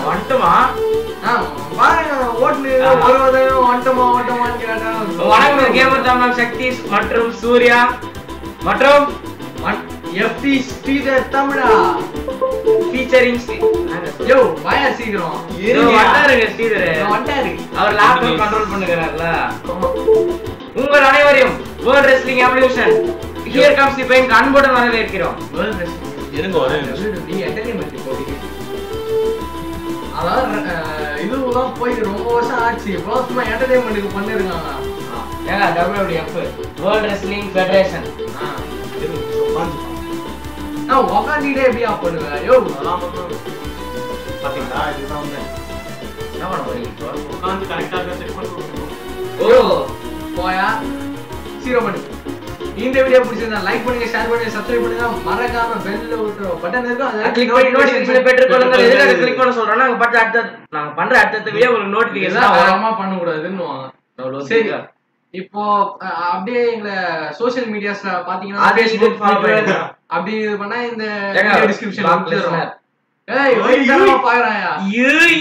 வந்துட்டுமா ஆ, பாருங்க, ஓட்டுனு ஒரு ஒரு வந்துட்டோமா, வந்துட்டோமான்னு கேட்டா, வணக்கம் கேமர் தமிழ் சக்தீஷ் மற்றும் சூர்யா மற்றும் வண்- FT ஸ்ரீதர் தமிழா ஃபீச்சரிங் யோ வாயா சீக்கிரம் வந்தாருங்க ஸ்ரீதர் இதோ வந்துட்டாரு அவர் லேப்டாப் கண்ட்ரோல் பண்ணுகிறார்ல உங்கள் அனைவரையும் World Wrestling Evolution here comes the pain அன்புடன் வரவேற்கிறோம் வேர்ல்ட் ரெஸ்லிங் இருங்க ஒரே நிமிஷம் WWE entertainment இப்போதைக்கு. அதாவது அஹ், இதுலாம் போய் ரொம்ப வருஷம் ஆச்சு இப்போ சும்மா என்டர்டைன்மெண்ட்டுக்கு பண்ணிருக்காங்க ஏங்க WWF வேர்ல்ட் ரெஸ்லிங் ஃபெடரேஷன் இருங்க, உட்காந்து நான் உக்காந்துட்டே எப்படியா பண்ணுவேன் யோ அதெல்லாம் மட்டும் பாத்தீங்களா இதுதான் வந்து என்ன பண்ண போறீங்க இப்போ உட்காந்து கரெக்டா செக் பண்ணி கொடுக்கணும். ஓ போயா சீரோ பண்ணு இந்த வீடியோ பிடிச்சிருந்தா லைக் பண்ணுங்க ஷேர் பண்ணுங்க சப்ஸ்கிரைப் பண்ணுங்க மறக்காம பெல்ல ஒரு பட்டன் இருக்கும் அதை கிளிக் பண்ணி நோட்டிஃபிகேஷன் பெற்றுக் கொள்ளுங்கள் எதுக்காக கிளிக் பண்ண சொல்றோம் நாங்க பண்ற அடுத்த நாங்க பண்ற அடுத்த வீடியோ உங்களுக்கு நோட்டிஃபிகேஷன் இதெல்லாம் வரும் வேகமா பண்ண கூடாதுன்னு சரி இப்போ அஹ், அப்படியே எங்க சோஷியல் மீடியாஸ்ல பாத்தீங்கன்னா அதே Facebook, follow Twitter, பண்ணுங்க. அப்படி இது பண்ணா இந்த ஏங்க, டிஸ்கிரிப்ஷன் block listener. ஏய் ஏய், வெயிட்டா பாக்குறாயா ஏய்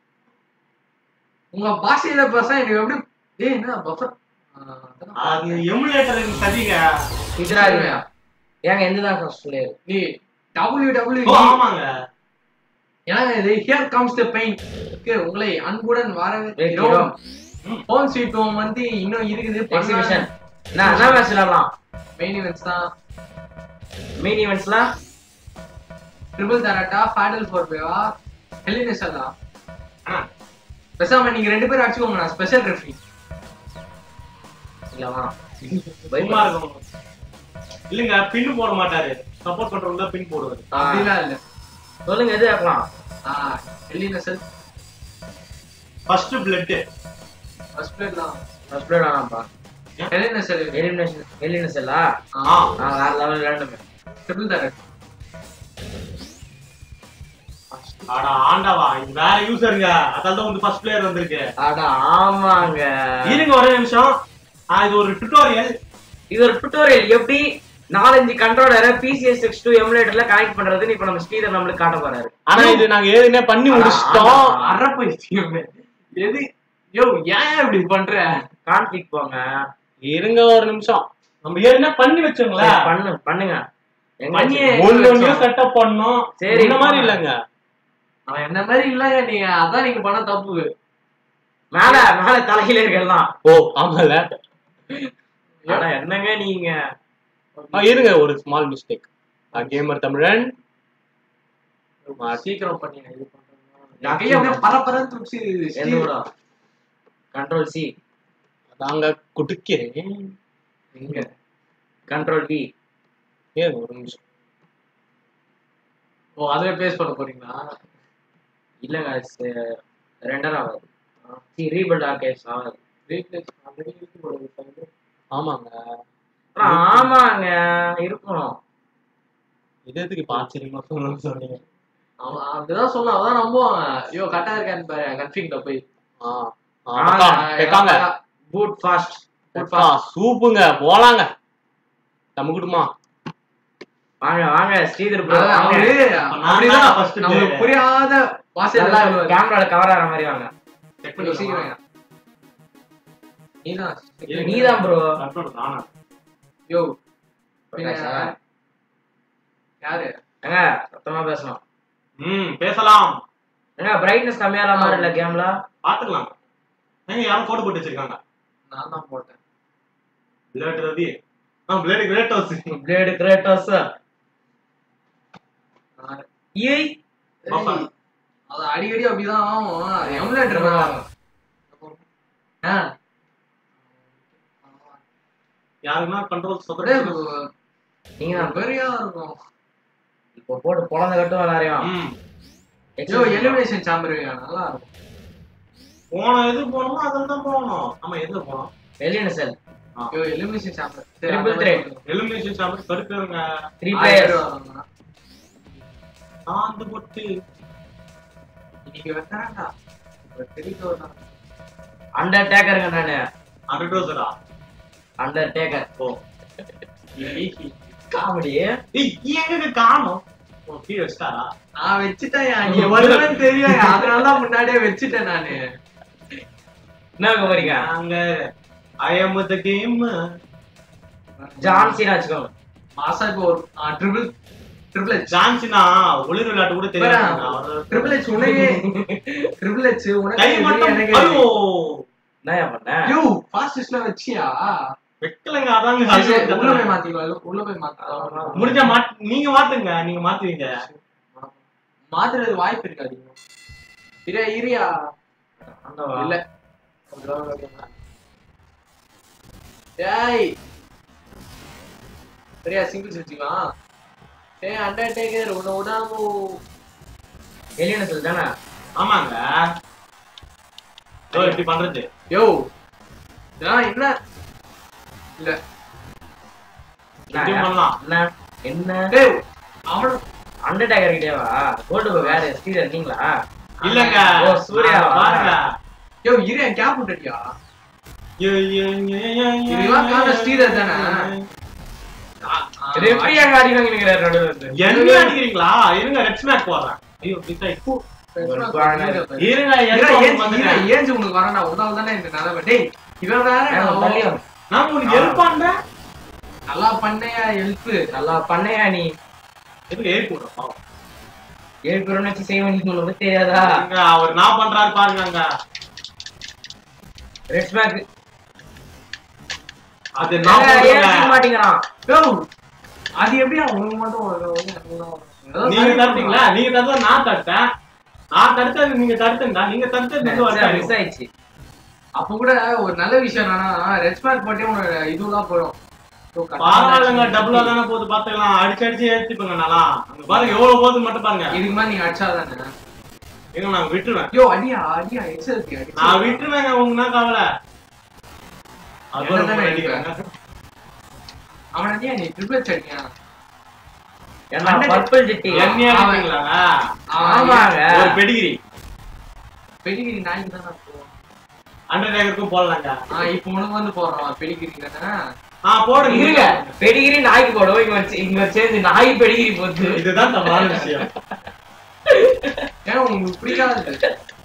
உங்க பாஷையில பேச எனக்கு எப்படி ஏய் என்ன பஃபர் அது எமுலேட்டர் சதிங்க இதுராஜா ஏங்க எந்த தான் ஃபர்ஸ்ட் பிளேயர் நீ டபிள்யூ ஓ, டபிள்யூ ஆமாங்க ஏன்னா இது ஹியர் கம்ஸ் த பெயின் உங்களை அன்புடன் வரவேற்கிறோம் வைக்கிறோம். ஹோம் ஸ்வீட் ஹோம் வந்து இன்னும் இருக்குது எக்ஸிபிஷன் நான் என்ன மேட்ச் விளையாடலாம் மெயின் இவெண்ட்ஸ் தான் மெயின் ஈவெண்ட்ஸ்லாம் triple threat fatal four way elimination தான் ஆ, பேசாம நீங்க ரெண்டு பேரும் அடிச்சுக்கோங்க நான் ஸ்பெஷல் ரெஃப்ரி இல்லவா பயமா இருக்கும் இல்லங்க பின் போட மாட்டாரு சப்போர்ட் பண்றவங்க தான் பின் போடுவாரு அப்படிலாம் இல்ல சொல்லுங்க எது வைக்கலாம் ஆ elimination first blade first blade தான் ஃபர்ஸ்ட் பிளேயர் வேணாம்ப்பா ஹெலினேஷன் எலிமினேஷன் எலிமினேஷன்லா ஆ நான் வேற லெவல் விளையாண்டுமே ட்ரிபிள் தராட் அட ஆண்டவா இது வேற யூசருங்க அதால தான் வந்து ஃபர்ஸ்ட் பிளேயர் வந்திருக்கு அட ஆமாங்க இருங்க ஒரே நிமிஷம் ஆ, இது ஒரு டுட்டோரியல் இது ஒரு டுட்டோரியல் எப்படி நாலஞ்சு கண்ட்ரோலரை பிசிஎஸ் சிக்ஸ் டூ எமுலேட்டர்ல கனெக்ட் பண்றதுன்னு இப்ப நம்ம ஸ்ரீதர் நம்மளுக்கு காட்ட போறாரு ஆனா இது நாங்க ஏற்கனவே பண்ணி முடிச்சிட்டோம் அரை பைத்தியம் எது யோ ஏன் இப்படி பண்ற கான்ஃபிக் போங்க இருங்க ஒரு நிமிஷம் நம்ம ஏற்கனவே பண்ணி வச்சோங்களே சரி, பண்ணு பண்ணுங்க எங்க பண்ணியே வச்சு? ஒண்ணு ஒண்ணு செட்டப் பண்ணோம் சரி. இந்த மாதிரி இல்லங்க அவன் என்ன மாதிரி இல்லங்க நீங்க அதான் நீங்க பண்ண தப்பு மேல மேல தலையில இருக்கலாம் ஓ ஆமால அட என்னங்க நீங்க ஆ, இருங்க ஒரு ஸ்மால் மிஸ்டேக் கேமர் தமிழன் சீக்கிரம் பண்ணீங்க இது பண்றேன் கையை அப்படியே பரபரன்னு துடிச்சு எந்த கூட கண்ட்ரோல் சி அதாங்க குடுக்கிறேன் எங்க கண்ட்ரோல் வி ஏன் ஒரு நிமிஷம் ஓ அதுல பேஸ் பண்ண போறீங்களா இல்லங்க ச- ரெண்டர் ஆகாது சி ரீபில்ட் ஆர்கேஸ் ஆகாது ரீப்ளேஸ் ஆல்ரெடி இருக்கு போல ஒரு file. ஆமாங்க ஆனா, ஆமாங்க இருக்கும் இது எதுக்கு இப்ப ஆச்சரியமா சொல்லணும்னு சொன்னீங்க அவன் அப்படிதான் சொன்னான் அதான் நம்புவாங்க ஐயோ கரெக்டா இருக்கான்னு பாரு கன்ஃபிங்ல போய் ஆ ஆ, ஆ, அக்கா, கேக்காங்க பூட் ஃபாஸ்ட் அக்கா, சூப்புங்க போலாங்க நமக்குடுமா வாங்க வாங்க ஸ்ரீதர் bro, அதான் வாங்க. அவரு நான் அப்படிதான் தான் first நம்மளுக்கு player. புரியாத வாசையில நல்லா சொல்லுவாரு. கேமரால கவர் ஆகிற மாதிரி வாங்க செக் கொஞ்சம் சீக்கிரம் வாங்க. நீதான் நீதான் ப்ரோ நானா யோ பிரகாஷா? யாரு ஏங்க சத்தமா பேசணும் ம் பேசலாம் ஏங்க பிரைட்னஸ் கம்மியான மாதிரி இல்ல கேம்ல பாத்துக்கலாம் ஏங்க யாரும் கோடு போட்டு வச்சிருக்காங்க நான் தான் போட்டேன் பிளேட் ரவி ஆ பிளேட் கிரேட் ஹவுஸ் பிளேடு கிரேட்டஸ் நான் ஏய் பாப்பா. ஏய், அது அடிக்கடி அப்படிதான் ஆகும் அது எமுலேட்டர் ஆ யாருன்னா கண்ட்ரோல் அப்படியே சப்போர்ட் நீங்க தான் பெரியா இருக்கும் இப்போ போட்டு பொழந்த கட்டும் எல்லாரையும் ம் யோ எலிமினேஷன் சாம்பர் நல்லா இருக்கும் போன எது போனோமோ அதில் தான் போகணும் ஆமா எதுல போனோம் வெளியின செல் யோ elimination chamber Triple threat. Elimination chamber கருக்குறவங்க த்ரீ பிளேயர்ஸ் ஆந்து போட்டு இன்னைக்கு வெட்டாண்டா தெரிவிக்க அண்டர் டேக்கருங்க நானு அண்டர் ட்ரோசரா அண்டர் டேக்கர் ஓ காமெடி ஏய் எங்க காணோம் ஓ, கீழே வச்சிட்டாரா நான் வச்சுட்டேன் நீ வருவேன்னு தெரியும் அதனால தான் முன்னாடியே வச்சுட்டேன் நானு என்ன குமரிங்க நாங்க ஐ எம் த கேம் ஜான்சின்னு வச்சுக்கோங்க மாசா இப்போ ஒரு ட்ரிபிள் ட்ரிபிள் எச் ஜான்சினா ஒளிர் விளையாட்டு கூட தெரியாது ட்ரிபிள் எச் உனக்கு ட்ரிபிள் எச் உனக்கு கை எதிரி மட்டும் எனக்கு ஐயோ என்ன பண்ண யூ ஃபாஸ்டஸ்ட்ல வச்சியா வைக்கலங்க அதாங்க சரி, சரி, அது உள்ள போய் மாத்திக்கலாம் உள்ள போய் மாத்தலாம் முடிஞ்சா மாட் நீங்க மாத்துங்க நீங்க மாத்துவீங்க மாத்துறது வாய்ப்பு இருக்கு அதிகம் இரியா இரியா ஆண்டவா. இல்ல ஏய் சரியா சிங்கிள்ஸ் வச்சுக்கலாம் ஏய் அண்டர்டேக்கர் உன்னை விடாம எலியனத்தில் தானே ஆமாங்க ஓ இப்படி பண்றது யோ இதெல்லாம் என்ன இல்ல இப்படியும் பண்ணலாம் என்ன என்ன டேய் அவன அண்டர்டேக்கர் கிட்டேவா கோல்டு வேற ஸ்டீல் இருக்கீங்களா இல்லங்க ஓ, சூர்யாவா? பாருங்க யோ இரியா கேப் விட்டுட்டியா ஐயோ, ஐயோ, ஐயோ, ஐயோ, ஐயோ, இதெல்லாம் காரண ஸ்ரீதர் தானே? ரெஃப்ரி அங்க அடி வாங்கிக்கிறாரு நடுவுல இருந்து. என்ன அடிக்கிறீங்களா இருங்க ரெட் ஸ்மாக் போடுறேன் ஐயோ பிசா இருங்க இரியா, எனக்கு ஏஞ்சு- வந்துட்டேன். இரியா, ஏஞ்சு உனக்கு வரேன்டா உன்னால தானே இந்த நிலைமை டேய் இவன் வேற ஏன் நான் தள்ளி வாங்க. நான் உனக்கு ஹெல்ப் பண்றேன் நல்லா பண்ணையா ஹெல்ப் நல்லா பண்ணையா நீ எதுக்கு ஏறி போடுறோம் பாவம். ஏழு பேரும் வச்சு செய்ய வேண்டியது உங்களுக்கு தெரியாதா இருங்க, அவர் நான் பண்றாரு பாருங்க அங்க ரெட் ஸ்மாக் அது நான் போடுறேங்க. மாட்டேங்கிறான் யோ அது எப்படி உனக்கு மட்டும் வரும்? எனக்கு தான் வரும். ஏதோ நீங்க சரி தடுத்தீங்களா நீங்க தடுத்தா நான் தடுத்தேன் நான் தடுத்தது நீங்க தடுத்தா நீங்க தடுத்தது வந்து மிஸ் வருஷம் ஆயிடுச்சு அப்ப கூட ஒரு நல்ல விஷயம் என்னன்னா ரெட் ஸ்மார்க் போட்டே உனக்கு இதுலாம் போயிடும் So, கரெக்டா பரவாயில்லைங்க match டபுளா தானே போகுது பாத்துக்கலாம் அடிச்சு அடிச்சு ஏத்திப்பங்க நல்லா அங்க பாருங்க எவ்வளவு போகுதுன்னு மட்டும் பாருங்க இதுக்கு மேல நீங்க அடிச்சாதானே எங்க நான் விட்டுருவேன் யோ அடியா அடியா எக்ஸல் அடி நான் விட்டுருவேங்க உங்களுக்கு என்ன கவலை அது என்ன தானே பாருங்க, அடிக்கிறாங்க? அடிக்கிறாங்க. அவன் அடியா நீ ட்ரிபிள் அடியா என்ன பர்பிள் ஜெட்டி என்னையா அடிப்பீங்களாங்க? ஆமாங்க ஒரு பெடிகிரி பெடிகிரி நாய்க்கு தானே போவோம் அண்டர்டேக்கருக்கும் போடலாங்க ஆ இப்போ உனக்கு வந்து போடுறான் பெடிகிரி தானே ஆ போடுங்க இருங்க பெடிகிரி நாய்க்கு போடுவோம் இங்க வச்சு இங்க சேர்ந்து நாய் பெடிகிரி போகுது இதுதான் தவறான விஷயம் ஏன்னா உங்களுக்கு பிடிக்காது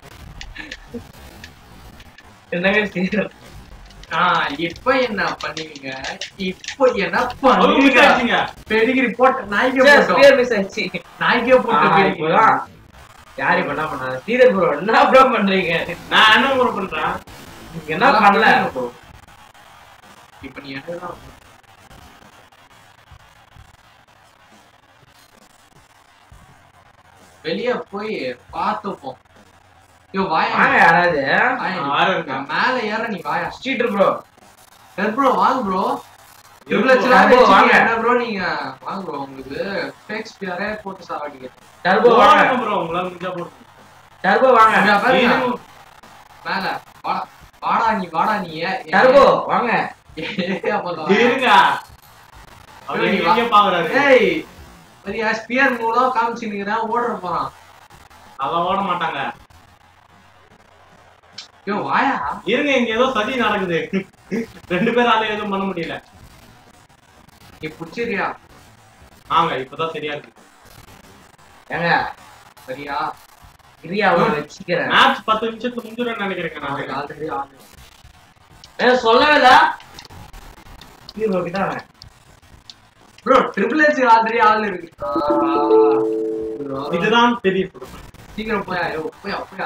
என்னங்க செய்யணும் ஆ இப்ப என்ன பண்ணுவீங்க இப்போ என்ன அவங்க மிஸ் பண்ணுவீங்க ஆயிடுச்சுங்க பெடிகிரி போட்ட நாய்க்கே சரி, போட்டோம் spear miss ஆயிடுச்சு நாய்க்கே போட்ட ஆ, பெடிகிரி இப்போதான். யாரு பண்ணா பண்ணாத ஸ்ரீதர் ப்ரோ என்ன ப்ரோ பண்றீங்க நான் என்ன கூட பண்றேன் நீங்க என்ன பண்ணல இப்ப நீ என்னதான் வெளிய போய் பார்த்துப்போம் யோ வாயா வாங்க யாராவது வாயா நீ. வேற இருக்கா? நான் மேல ஏற நீ வாயா ஸ்ட்ரீட் ப்ரோ சரி ப்ரோ வாங்க ப்ரோ இருக்கு இவ்வளவு bro. சில bro, வாங்க. என்ன ப்ரோ நீங்க வாங்க ப்ரோ உங்களுக்கு ஷேக்ஸ்பியரே போட்டு சாவடிங்க டர்போ வாங்க போடுங்க bro, உங்களால முடிஞ்சா போடுங்க. டர்போ வாங்க இங்க பாருங்க. இருங்க. மேல வாடா வாடா நீ வாடா நீ ஏ- ஏ- டர்போ வாங்க ஏ, அப்பதான். இருங்க. அவர் நீ எங்க வா. எங்கேயோ பாக்குறாரு. ஏய் சரியா ஸ்பியர் மூலம் காமிச்சுக்கிறேன் ஓடுற போறான் அதெல்லாம் ஓட மாட்டாங்க யோ வாயா இருங்க இங்க ஏதோ சதி நடக்குது ரெண்டு பேரால எதுவும் பண்ண முடியல நீ புடிச்சிரியா ஆங்க இப்பதான் சரியா இருக்கு ஏங்க சரியா இரியா அவனை வச்சுக்கிறேன் மேட்ச் பத்து நிமிஷத்துக்கு முடிஞ்சிடும் நினைக்கிறேங்க நான் ஆல்ரெடி ஏ சொல்லவே இல்ல ஹீரோ கிட்ட வாங்க ப்ரோ ட்ரிபிள் எச் ஆல்ரெடி ஆள் இருக்கு இதுதான் பெரிய கொடுமை. சீக்கிரம் போயா யோ போயா போயா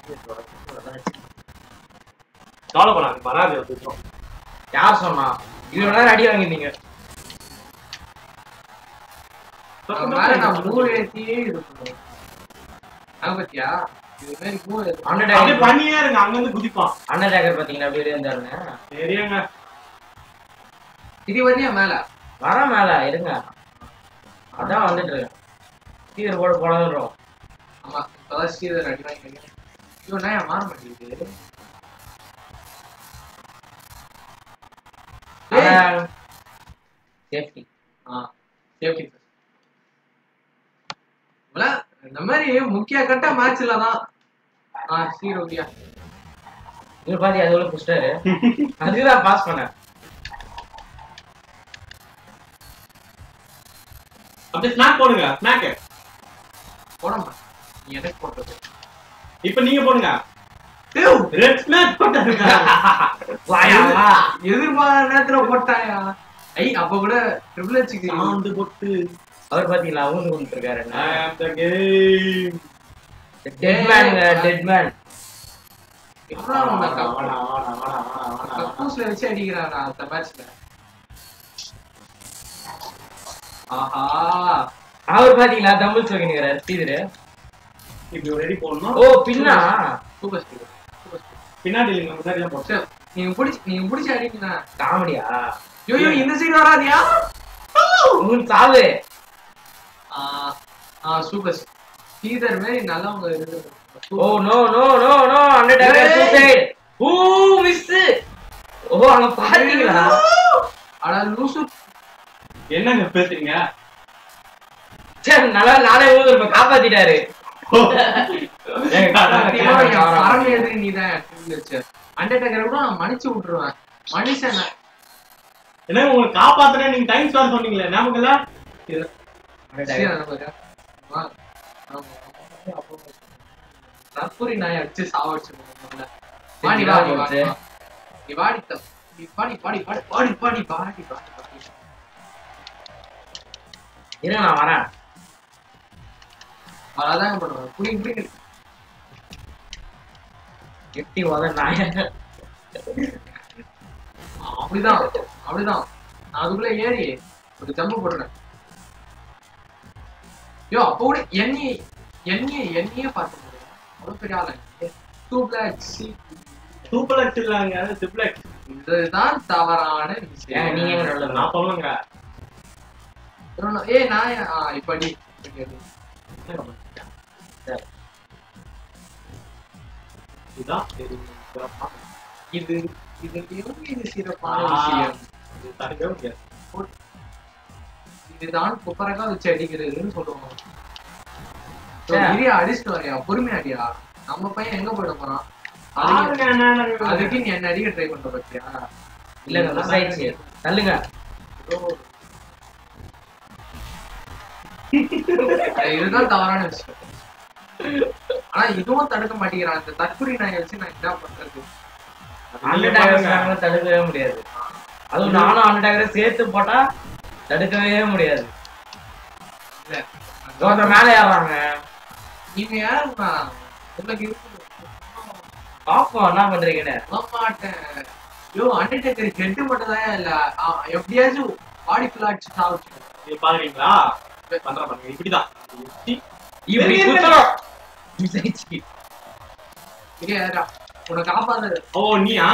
கவலைப்படாது வராது வந்துட்டோம் யார் சொன்னா இவ்வளவு நேரம் அடி வாங்கிருந்தீங்க அவன் மேல நான் மூணு ஏத்தியே இது பண்ணுவேன் அது பத்தியா இது மாதிரி மூணு ஏத்து- அண்டர் அப்படியே பண்ணியே இருங்க அங்க இருந்து குதிப்பான் அண்ணன் டேக்கர் பாத்தீங்கன்னா அப்படியே இருந்தாருங்க சரியாங்க இது வரையா மேல வர மேல இருங்க அதான் வந்துட்டு இருக்கேன் ஸ்ரீதர் போட போனதுன்றோம் ஆமா இப்பதான் ஸ்ரீதர் அடி வாங்கிக்கிறேன் ஐயோ நான் மாற மாட்டேங்குது ஏய். சேஃப்டி ஆ சேஃப்டி இந்த மாதிரி முக்கிய கட்ட மேட்ச்ல தான் ஆ ஸ்ரீரோகியா இவர் பாத்தி அது உள்ள புஷ்டாரு அதுதான் பாஸ் பண்ணேன் அப்படியே ஸ்நாக் போடுங்க ஸ்நாக் போட மாட்டேன் நீ எனக்கு போட்டது இப்ப நீங்க போடுங்க டேய், ரெட் ஸ்மாஷ் போட்டாருங்க வாயா வா. எதிர்பாராத நேரத்துல போட்டாயா ஐ அப்ப கூட ட்ரிபிள் ஹெச்சுக்கு சாந்து போட்டு அவர் பாத்தீங்களா ஊந்து கொண்டுருக்காரு I am the game. Dead மேனுங்க டெட் மேன் என்ன உன்னை வாடா, கப்பு- வாடா, வாடா, வாடா, வாடா, வாடா. கக்கூஸ்ல வச்சு அடிக்கிறானா அந்த மேட்ச்ல ஆஹா அவர் பாத்தீங்களா தம்பிள் சொல்லிக்கிறாரு ஸ்ரீதரு இப்படி ஒரு அடி போடணும் ஓ பின்னா சூப்பர் ஸ்பீட் சூப்பர் ஸ்பீட் பின்னாடி இல்லைங்க முன்னாடி தான் போட்டேன் சரி நீங்க பிடிச்சி நீங்க பிடிச்சி அடிக்கீங்க காமெடியா ஐயோ இந்த சைடு வராதியா உங்களுக்கு சாவு ஆ ஆ சூப்பர் ஸ்ரீதர் மாதிரி நல்லவங்க இருக்கு ஓ no no no no Undertaker ஏய். சூசைட் ஊ மிஸ் ஓ அங்க பாத்தீங்களா அட லூசு என்னங்க பேசுறீங்க சரி நல்லா நானே ஊந்து காப்பாத்திட்டாரு ஏய், சத்தியமா கேமரா, என் கேமரா. பரம் எழுதி நீதான் வச்சு அண்டர்டேக்கரை கூட நான் மன்னிச்சு விட்டுருவேன் மனுஷன் என்ன உங்களுக்கு காப்பாத்துறேன் நீங்க டைம் ஸ்பேர் சொன்னீங்களே நமக்குல தற்புரி நாயை வச்சு சாவடிச்சு வாடி வாடி வாடி வா. நீ வாடி த- நீ வாடி வாடி வாடி வாடி வாடி வாடி வாடி வாடி இருங்க நான் வரேன் அதாங்க பண்ணுவேன் புடிங்க புடிங்க எட்டி உத நாய அப்படிதான் அப்படிதான் நான் அதுக்குள்ள ஏறி ஒரு ஜம்பு போட்டுறேன் யோ அப்போ கூட என்னைய என்னைய என்னையே பார்க்க முடியும் அவ்வளவு பெரிய ஆளா டூ பிளாக் சூப்பர் எக்ஸ் இல்லங்க ட்ரிபிள் எக்ஸ் இதுதான் தவறான ஏங்க விஷயம் நீங்க எங்க நல்லது நான் சொல்லுங்க ஏய் நான் ஏன்- ஆ, இப்ப அடி இப்ப அடி. இதுதான் சரி, சிறப்பா. இது இது எவ்வளவு இது சிறப்பான ஆ, விஷயம் இது தடுக்கவே முடியாது இதுதான் குப்பரக்கா வச்சு அடிக்கிறதுன்னு சொல்லுவாங்க சே. இரியா அடிச்சுட்டு வரையா பொறுமையா அடியா நம்ம பையன் எங்க போயிட போறான் ஆளுங்க அதுக்கு- என்ன, என்ன, என்ன. அதுக்கு நீ என்ன அடிக்க ட்ரை பண்ற பத்தியா இல்லங்க மிஸ் ஆயிடுச்சு தள்ளுங்க இதுதான் தவறான விஷயம் ஆனா இதுவும் தடுக்க மாட்டேங்கிறான் இந்த தற்குறி நாயை வச்சு நான் என்ன பண்றது அண்டர்டேக்கர் தடுக்கவே முடியாது அதுவும் நானும் அண்டர்டேக்கரை சேர்த்து போட்டா தடுக்கவே முடியாது இல்ல ஒருத்தர் மேலே ஏறாங்க நீங்க யாருமா உங்களுக்கு இருக்குது பாப்போம் என்ன பண்றீங்கன்னு நம்ப மாட்டேன் ஐயோ அண்டர்டேக்கர் ஹெட் மட்டும் தான் இல்ல ஆ, எப்படியாச்சும் பாடி ஃபுல்லா அடிச்சு சாவுச்சு இது பாக்குறீங்களா பண்ற பாருங்க இப்படிதான் இப்படி. இப்படி இல்ல, இல்ல, இல்ல. குத்துறோம் மிஸ் ஆயிடுச்சு இங்கே ஏறா உனக்கு காப்பாது ஓ நீயா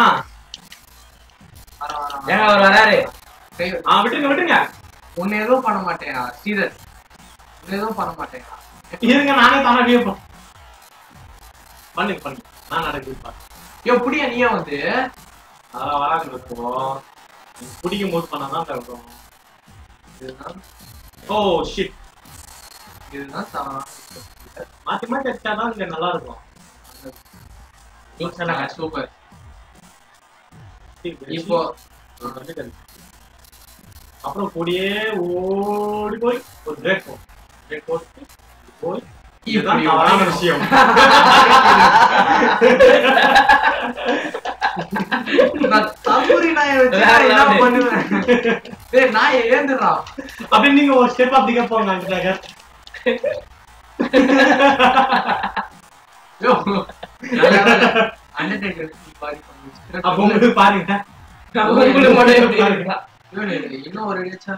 வர வர ஏங்க அவர் வராரு ஆ விட்டுருங்க விட்டுருங்க உன்னை எதுவும் பண்ண மாட்டேயா ஸ்ரீதர் உன்னை எதுவும் பண்ண மாட்டேயா இருங்க நானே தானே வியப்போம் பண்ணுங்க பண்ணுங்க நான் நடக்குது பாரு எப்படியா நீயே வந்து அதெல்லாம் வராது இருக்கும் பிடிக்கும் போது பண்ணாதான் தருக்கும் இதுதான் ஓ ஷிட் இதுதான் தவறான மாத்தி மாத்தி அடிச்சாதான் இங்க நல்லா இருக்கும் நீங்க சொன்னாங்க சூப்பர் இப்போ அப்புறம் கூடியே ஓடி போய் ஒரு பிரேக் போகும் பிரேக் போட்டு போய் இதுதான் இப்படி தவறான ஓடணும். விஷயம் நான் தம்புரி நாயை வச்சு வேற நான் என்ன level. பண்ணுவேன் டேய் நாயை ஏந்துடுறா அப்படி நீங்க ஒரு ஸ்டெப் அப்படிங்க போங்க அந்த ஐயோ அண்டர்டேக்கர் பாடி அப்ப உங்களுக்கு பாருங்க உங்களுக்கு மட்டும் எப்படி இருக்கா பண்ணி இன்னும் ஒரு இடிச்சா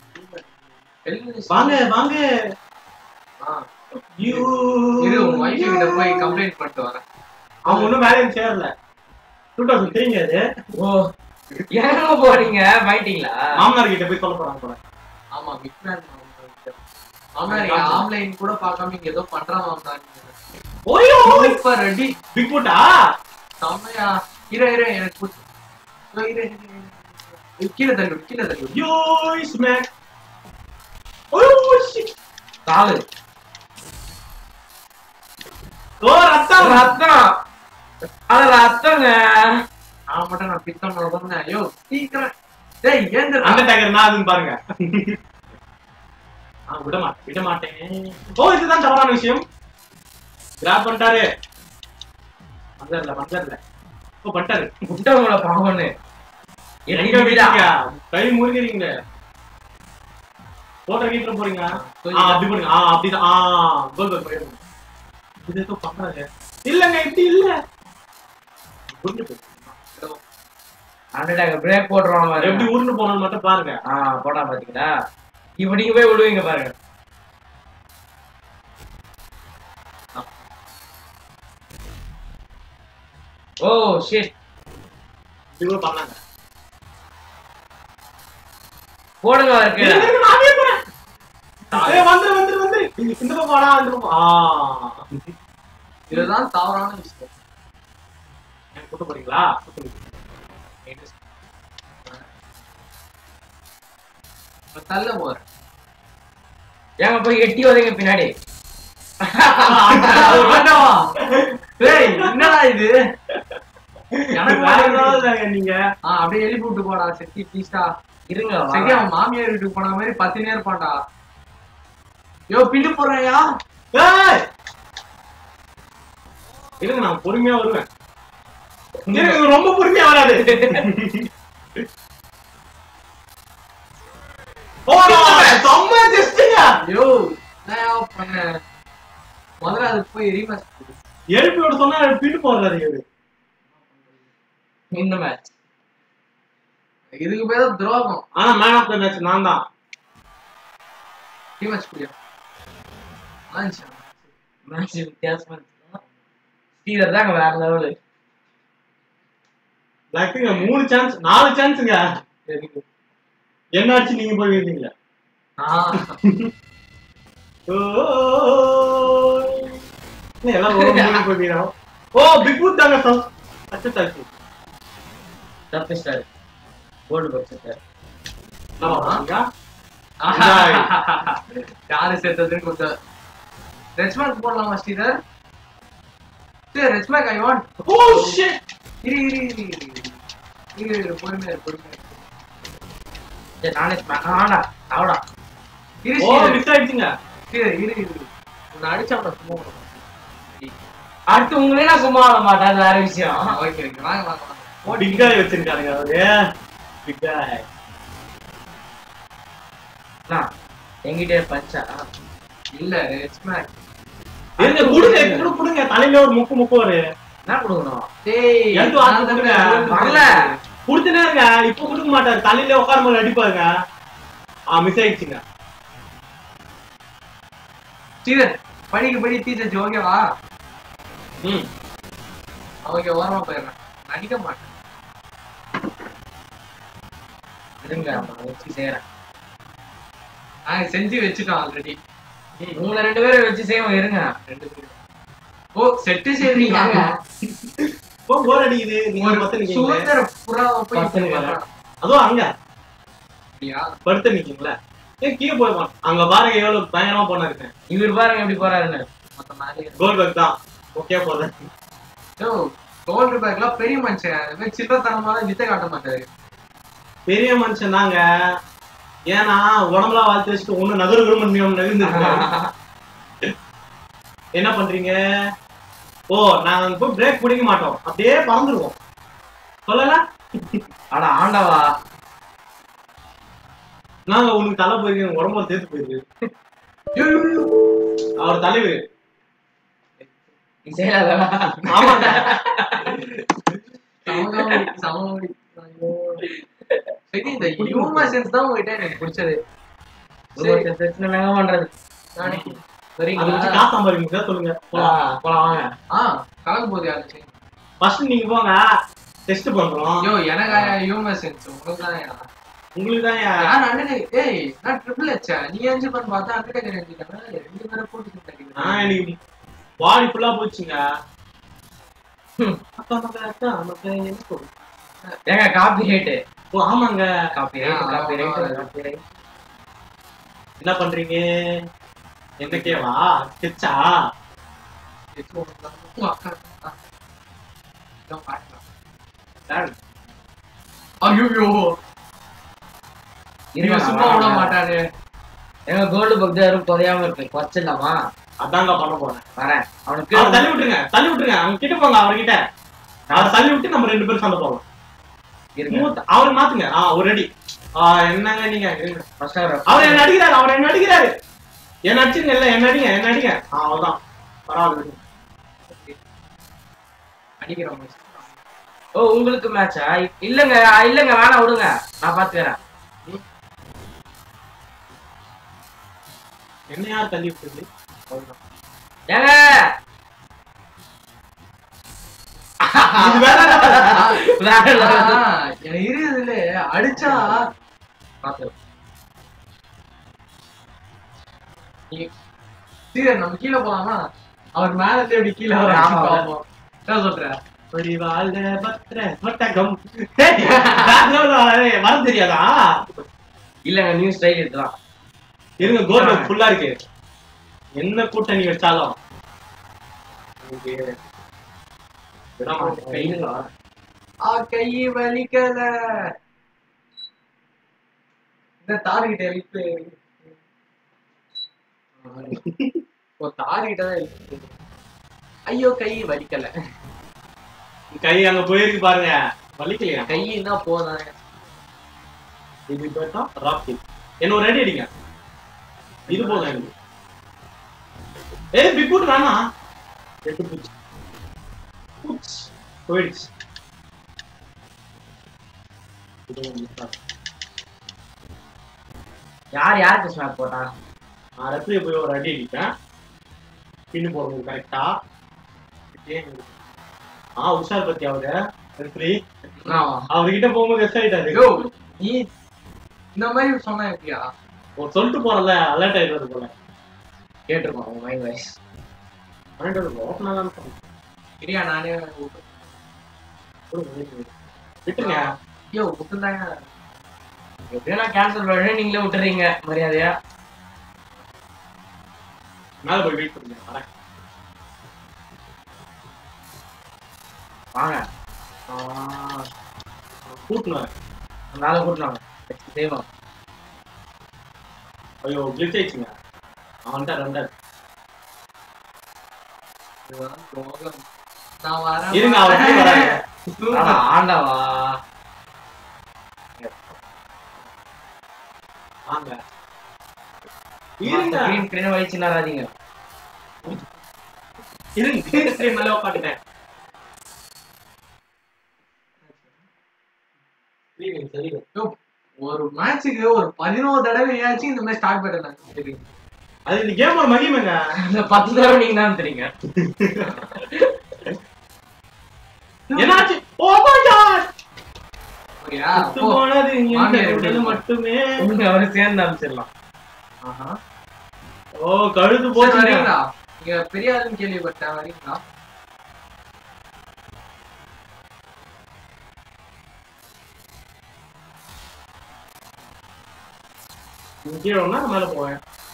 வாங்க வாங்க ஆ, யூ இரு உன் wife கிட்ட போய் கம்ப்ளைண்ட் பண்ணிட்டு வரேன் அவங்க ஒன்றும் வேலையும் சேரல டூ தௌசண்ட் த்ரீங்க அது ஓ எங்க போறீங்க ஃபைட்டிங்களா மாமனார் கிட்ட போய் சொல்ல போறாங்க போல ஆமா மிக்னார் மாமனார் ஆன்லைன் கூட பார்க்காம இங்க ஏதோ பண்றான் மாமனார் ஓயோ சூப்பர் ரெடி பிக் புட்டா செம்மையா இரு இரு எனக்கு புடிச்சு இதோ இரு, இரு, இரு, இரு. கீழே தள்ளி விடு, கீழே தள்ளி விடு. யோ ஸ்மேக் ஓயோ ஷிட் காலு ஓ ரத்தம் ரத்தம் அது ரத்தங்க நான் மட்டும் நான் பிக் பண்ண உடனே ஐயோ சீக்கிரம் டேய் ஏந்திரா அந்த டேக்கர் நான் அதுன்னு பாருங்க ஆ, விட மாட்டேன் விட மாட்டேன் ஓ இதுதான் தவறான விஷயம் கிராப் பண்ணிட்டாரு பந்தர்ல பந்தர்ல ஓ பண்ணிட்டாரு விட்டவங்கள பாவன்னு எங்க விட்டீங்க கை முருகிறீங்க போட்டோ கீட்டர் போறீங்க ஆ அப்படி போடுங்க ஆ அப்படிதான் ஆ கோல் கோல் போயிடுங்க இது ஏதோ பண்றாங்க இல்லங்க இப்படி இல்ல உருண்டு போ. ஹண்ட்ரட் பிரேக் போட்டுருவாங்க பாருங்க. எப்படி உருண்டு போனோம்னு மட்டும் பாருங்க ஆ போடா பாத்தீங்களா இப்ப நீங்க போய் விடுவீங்க பாருங்க ஓ ஷிட் இப்படி கூட பண்ணாங்க போடுங்க இருக்கு இருங்க, இருங்க, நான் அப்படியே போறேன். ஏய், வந்துரு வந்துரு வந்துரு இந்த பக்கம் வாடா இந்த பக்கம் ஆ இதுதான் தவறான விஷயம் எனக்கு கூட்ட போறீங்களா இப்ப தள்ள போறேன் ஏங்க போய் எட்டி உதைங்க பின்னாடி ஆண்டவா. டேய், என்னடா இது எனக்கு வேற வேற ஏதாவது இல்லைங்க நீங்க ஆ அப்படியே எழுப்பி விட்டு போடா செட்டி ப்ளீஸ்டா இருங்க சரி வாங்க. அவன் மாமியார் வீட்டுக்கு போன மாதிரி பத்தினே இருப்பான்டா யோ பின்னு போடுறையா ஏய்! இருங்க நான் பொறுமையா வருவேன் இருங்க இது ரொம்ப பொறுமையா வராது ஓ, செம்ம ஜஸ்ட்டுங்க. யோ நான் பண்ண முதல்ல அதுக்கு போய் ரீமேட்ச் எழுப்பி விட சொன்னா பின்னு போடுறாரு இவரு இந்த மேட்ச் இதுக்கு பேர் தான் துரோகம் ஆனா மேன் ஆஃப் த மேட்ச் நான் தான் ரீமேட்ச் புரியும் ஆச்சு மேட்ச் வித்தியாசமா இருந்துச்சுன்னா ஸ்டீலர் தாங்க வேற லெவலு லக்குங்க மூணு சான்ஸ் நாலு சான்ஸுங்க என்ன ஆச்சு நீங்க போய் வீழ்ந்தீங்களா ஆ என்ன எல்லாம் ஒரு மூணு போய் வீழணும். ஓ பிக் புட் தாங்க சார் அச்சு தாச்சு தப்பிச்சிட்டாரு கோல்டு பட்சிட்டாரு நம்ம பாருங்க யாரு சேர்த்ததுன்னு கொஞ்சம் ரெச்மார்க் போடலாமா ஸ்ரீதர் சரி ரெச்மார்க் ஐ வாண்ட் ஓ ஷிட் இரு இரு இரு இரு இரு இரு பொறுமையா இரு பொறுமையா இரு. சரி நானே ஆடா ஆடா இரு ஓ ஸ்ரீதர் மிஸ் ஆயிடுச்சுங்க இரு இரு இரு உன்னை அடிச்சா அவனை சும்மா விட மாட்டேன். அடுத்து உங்களே நான் சும்மா விட மாட்டேன் அது வேற விஷயம் ஓகே ஓகே வாங்க வாங்க வாங்க பிக் காய் வச்சிருக்காருங்க அவரு பிக் காய் அண்ணா, என்கிட்டயே பஞ்சா இல்ல ரெச்மார்க் இருங்க குடுங்க குடு குடுங்க தலையில ஒரு முக்கு முக்கு ஒரு என்ன கொடுக்கணும் டேய் எடுத்து வாங்க, நான் கொடுங்க. தான் வரல. குடுத்துனே இருங்க இப்ப கொடுக்க மாட்டாரு தலையில உட்காரும் போது அடிப்பாருங்க ஆ மிஸ் ஆயிடுச்சுங்க ஸ்ரீதர் படிக்க படி டீச்சர் ஓகேவா ம் ஓகே ஓரமா போயிடுறேன் நான் அடிக்க மாட்டேன் இருங்க நான் வச்சு செய்யறேன் நான் செஞ்சு வச்சுட்டோம் ஆல்ரெடி உங்களை ரெண்டு பேரும் வச்சு செய்வோம் இருங்க ரெண்டு பேரும் ஓ செட்டு செய்றீங்க இப்போ போர் அடிக்குது நீங்க ஒரு பத்து நிக்கீங்க சுதந்திர புறாவை போய் பத்து இப்படி நிக்கிறேன். பண்றான். அதுவும் அங்க அப்படியா படுத்து நிக்கீங்களா ஏன் கீழே போயிருவான் அங்க பாருங்க எவ்வளவு பயங்கரமா போனா இருக்கேன் இவர் பாருங்க எப்படி போறாருன்னு மொத்த மாதிரி கோல் பேக் தான் ஓகே போடுறேன் யோ கோல்டு பேக்லாம் பெரிய மனுஷன் இந்த மாதிரி சில்லறத்தனமா தான் வித்த காட்ட மாட்டாரு பெரிய மனுஷன் தாங்க ஏன்னா உடம்புல வாழ்த்து வச்சுட்டு ஒண்ணு நகரு விரும்ப நகர்ந்து என்ன பண்றீங்க ஓ நாங்க போய் பிரேக் பிடிக்க மாட்டோம் அப்படியே பறந்துருவோம் சொல்லல ஆனா ஆண்டவா நாங்க உனக்கு தலை போயிருக்கு உடம்புல சேர்த்து போயிருக்கு யோ, யோ, யோ. அவர் தலைவர் நீ செய்யலாதா ஆமாங்க சமகாமி, சமகாமி. ஐயோ. சரி, இந்த humor sense தான் உங்ககிட்ட எனக்கு பிடிச்சது சரி, பிரச்சனை என்னங்க பண்றது நானே. அதை சரிங்களா வச்சு காசு சம்பாதிக்க சொல்லுங்க போலாம் போலாம் வாங்க ஆ கலந்து போகுது யாரு ஃபர்ஸ்ட் நீங்க போங்க டெஸ்ட் பண்றோம் ஐயோ எனக்கு ஹியூமர் சென்ஸ் உங்களுக்கு தான் உங்களுக்கு தான் யார் அண்ணனே ஏய் நான் ட்ரிபிள் ஹெச்சா நீ அஞ்சு பண்ண பார்த்தா அண்ணன் ரெண்டு ரெண்டு பேரும் போட்டு நான் எனக்கு பாடி ஃபுல்லா போச்சுங்க அக்கா மக்க அக்கா மக்க எனக்கு ஏங்க காப்பி ரேட்டு ஓ ஆமாங்க copy right copy right copy right என்ன பண்றீங்க என்னக்கேவா ஸ்கெட்சா ஐயோ இருங்க சும்மா விட மாட்டாரு எங்க கோல்டு பக்தி யாரும் குறையாம இருக்கு குறைச்சிடலாமா அதாங்க பண்ண போறேன் வரேன் அவனுக்கு அவரை தள்ளி விட்டுருங்க தள்ளி விட்டுருங்க அவங்க கிட்ட போங்க அவர்கிட்ட அவரை தள்ளி விட்டு நம்ம ரெண்டு பேரும் சண்டை போகலாம் இருங்க மூத்த- அவரை மாத்துங்க ஆ ஒரு அடி ஆ, என்னங்க நீங்க இருங்க. ஃபர்ஸ்ட் அவர் அவர் என்ன அடிக்கிறாரு அவர் என்ன அடிக்கிறாரு என்ன அடிச்சுங்க இல்ல என்ன அடிங்க என்ன அடிங்க ஆ, அவ்வளவுதான் பரவாயில்ல அடிக்கிறோம் ஓ உங்களுக்கு மேட்சா இல்லங்க இல்லங்க வேணாம் விடுங்க நான் பாத்துக்கிறேன் என்ன யார் தள்ளி விட்டுருது ஏங்க இது வேற வேற level. எனக்கு இருக்குதுல அடிச்சா பாத்துக்கிறேன். சீரியர் நம்ம கீழே போலாமா அவர் மேல இருந்து எப்படி கீழே வர ஆமா. பார்ப்போம் என்ன சொல்ற ஒரு வாழ்ந்த பத்திர மட்டகம் டேய், வேற level வராதே, வர தெரியாதா இல்லங்க நியூ ஸ்டைல் இதுதான் இருங்க கோல் ஃபுல்லா இருக்கு என்ன கூட்டணி வச்சாலும் இங்க விட மாட்டேன். கையில ஆ கை வலிக்கல இந்த தாருகிட்ட இழுத்து ஒரு தாருகிட்ட தான் இழுத்து ஐயோ கை வலிக்கல கை அங்க போயிருக்கு பாருங்க வலிக்கலையா கையின்னா போதானே இது போயிட்டா ராக்கி என்ன ஒரு அடி அடிங்க இது போதும் எனக்கு ஏய் பிக் பூட் வேணா எட்டு பூச்சி பூச்சி போயிடுச்சு இது ஒண்ணு தான். யார் யாருக்கு ஸ்மாக் போட்டா நான் ரெஃப்ரியை போய் ஒரு அடி அடிப்பேன் பின்னு போடுறது கரெக்டா ஆ உஷார் பத்தி அவரு ரெஃப்ரி ஆமா. அவர்கிட்ட போகும்போது எஸ் ஆயிட்டாரு ஐயோ நீ இந்த மாதிரி சொன்னா எப்படியா ஒரு சொல்லிட்டு போறல அலர்ட் ஆயிடுறது போல கேட்டிருக்கோம் உங்க மைண்ட் வாய்ஸ் ஓப்பனா தான் சொன்னேன். இல்லையா நானே விட்டு- விட்டுருங்க ஐயோ விட்டுந்தாங்க எப்படியும் நான் கேன்சல் பண்ணி நீங்களே விட்டுறீங்க மரியாதையா மேல போய் வெயிட் பண்ணுங்க வரேன் வாங்க கூட்டணும் மேல கூட்டினாங்க செய்வோம் ஐயோ கிளிச் ஆயிடுச்சுங்க அவன்கிட்ட ரெண்டாரு இதுதான் problem. நான் வரேன் இருங்க அவர் எப்படி வராங்க ஆமா, ஆண்டவா வாங்க இருங்க கிரீன் கிரீன் வலிச்சு நடாதீங்க இருங்க கிரீன் ஸ்கிரீன் மேல உட்காந்துட்டேன் சரி ஐயோ, ஒரு மேட்சுக்கு ஒரு பதினோரு தடவை ஏதாச்சும் இந்த மாதிரி ஸ்டார்ட் பண்ணிடலாம் தெரியும் அது இந்த கேமோட மகிமைங்க இந்த பத்து தடவை நீங்க தான் தெரியுங்க என்னாச்சு ஓ மை காட் ஓகேயா சுத்து போனது இந்த மாமியார் உடல் எப்படி மட்டுமே உங்க அவரை சேர்ந்து அனுப்பிச்சிடலாம் ஆஹா ஓ கழுது சரி, போச்சு வரீங்களா இங்க பெரிய ஆளுன்னு கேள்விப்பட்டேன் வரீங்களா கீழே ஒண்ணா நான் மேல போவேன்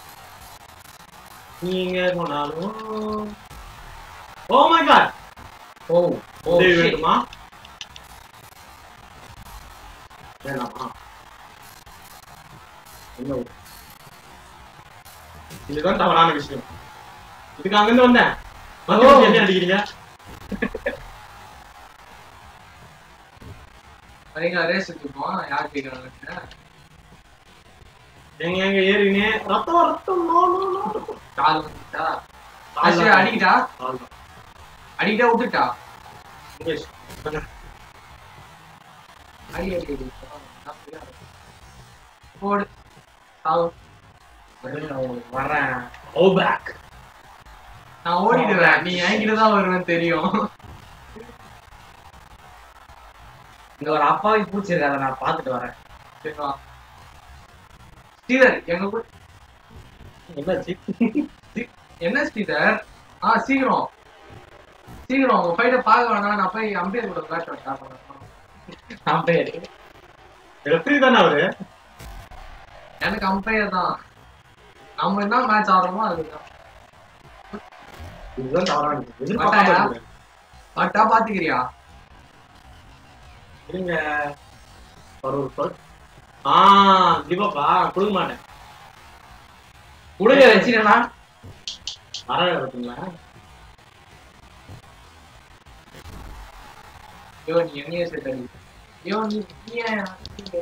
நீங்க போனாலும் ஓ மை காட் ஓ ஓ உதவி shit. வேண்டுமா வேணாமா என்ன இதுதான் தவறான விஷயம் இதுக்கு அங்கிருந்து வந்தேன் வந்து ஓ. என்ன அடிக்கிறீங்க வரீங்களா ரேஸ் வச்சுப்போம் யார் கேட்கறாங்க எங்க எங்க ஏறினே ரத்தம் ரத்தம் நோ நோ நோ கால் வந்துட்டா சரி, அடிக்கிட்டா அடிக்கிட்டா விட்டுட்டா அடி அடி அடி போடு சாவு. அப்படின்னு நான் உங்களுக்கு வர்றேன் ஓ பேக் நான் ஓடிடுவேன் நீ என்கிட்ட தான் வருவேன் தெரியும் இங்க ஒரு அப்பாவி பூச்சி இருக்கு அதை நான் பாத்துட்டு வரேன் சரிவா ஸ்ரீதர் எங்க கூட என்னாச்சு என்ன ஸ்ரீதர் ஆ சீக்கிரம் சீக்கிரம் உங்க ஃபைட்டை பார்க்க வேணாம் நான் போய் அம்பேர் கூட விளையாட்டு வரேன் அம்பையர் ரெஃப்ரி தானே அவரு எனக்கு அம்பையர் தான் நம்ம என்ன மேட்ச் ஆடுறோமோ அதுதான் இதுதான் தவறான விஷயம். எதிர்பார்க்காம மட்டாயா? இருக்குது. பட்டா பாத்துக்கிறியா இருங்க ஒரு ஒரு சொல் ஆ தீபாப்பா கொடுக்க மாட்டேன் உடுங்க வச்சிடனா வர பார்த்தீங்களா ஐயோ நீ என்னையே செட் அடி ஐயோ நீ நீ ஏன் அடிக்கிறீங்க?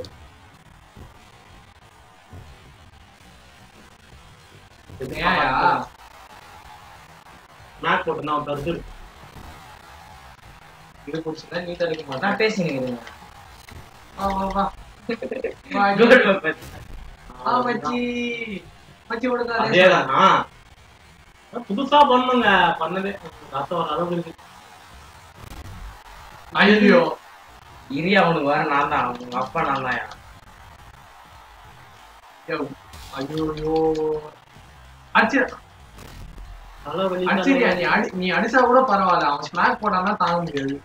ஏன்யா? மேக் போட்டு நான் தருது இது பிடிச்சிருந்தா நீ தடுக்க நான் மாட்டேன் பேசினீங்க வா வா வா வா, நீ- குட் பர்பஸ் ஆ மச்சி மச்சி விடுங்க அதேதானா புதுசா பண்ணுங்க பண்ணதே ரத்தம் வர அளவுக்கு இருக்கு ஐயோ இரியா அவனுக்கு வர நான் தான் உங்க அப்பா நான் தான் ஐயோ ஐயோ அடிச்சு தலைவலி அடிச்சிரியா நீ அடி நீ அடிச்சா கூட பரவாயில்ல அவன் ஸ்மாக் போட்டான்னா தாங்க முடியாது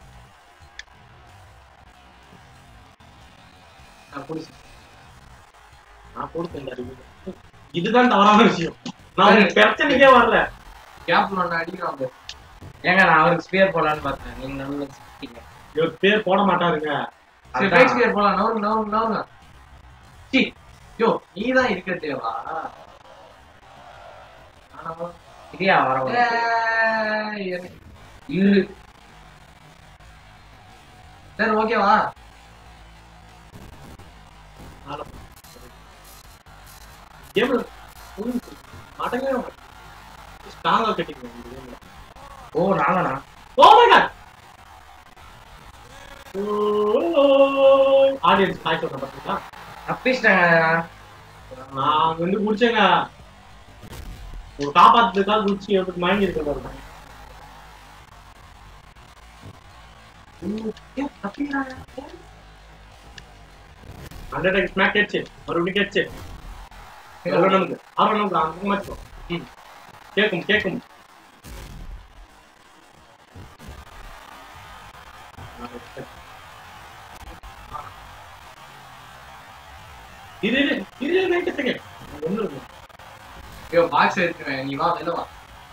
நான் புடிச்சு நான் கொடுத்தேன் இதுதான் தவறான விஷயம் நான் உங்க பிரச்சனைக்கே வரல கேப்ல ஒண்ணு அடிக்கிறான் பாரு. ஏங்க நான் அவருக்கு ஸ்பியர் போடலான்னு பார்த்தேன் நீங்க நல்லா சிக்கிட்டீங்க இவர் பேர் போட மாட்டாருங்க சரி அதான். ஷேக்ஸ்பியர் போலாம் நவுங்க நவுங்க நவுங்க சி யோ நீ தான் இருக்கிறதேவா ஆனா இரியா வர ஏய், எனக்கு- இரு சரி ஓகேவா கேம் மாட்டேங்க ஸ்ட்ராங்கா கட்டிக்கணும் இந்த கேம்ல ஓ நானா ஓ மை காட் ஆடியன்ஸ் காய் சொல்ற பாத்தீங்களா தப்பிச்சிட்டாங்க நான் வந்து குடிச்சேங்க ஒரு காப்பாத்துறதுக்காக குடிச்சு எடுத்து மயங்கி இருக்க பாருங்க ஏய், தப்பிக்கிறாங்க. ஹண்ட்ரட் எக்ஸ் மேக் கேட்ச்சு மறுபடியும் கேட்ச்சு எவ்வளவு நமக்கு ஆறு நமக்கு அந்த மாதிரி கேட்கும் கேட்கும் இது இது இது நைட்டு செகண்ட் ஒண்ணு இருக்கு ஐயோ பாக்ஸ் எடுத்துவேன் நீ வா வெளில வா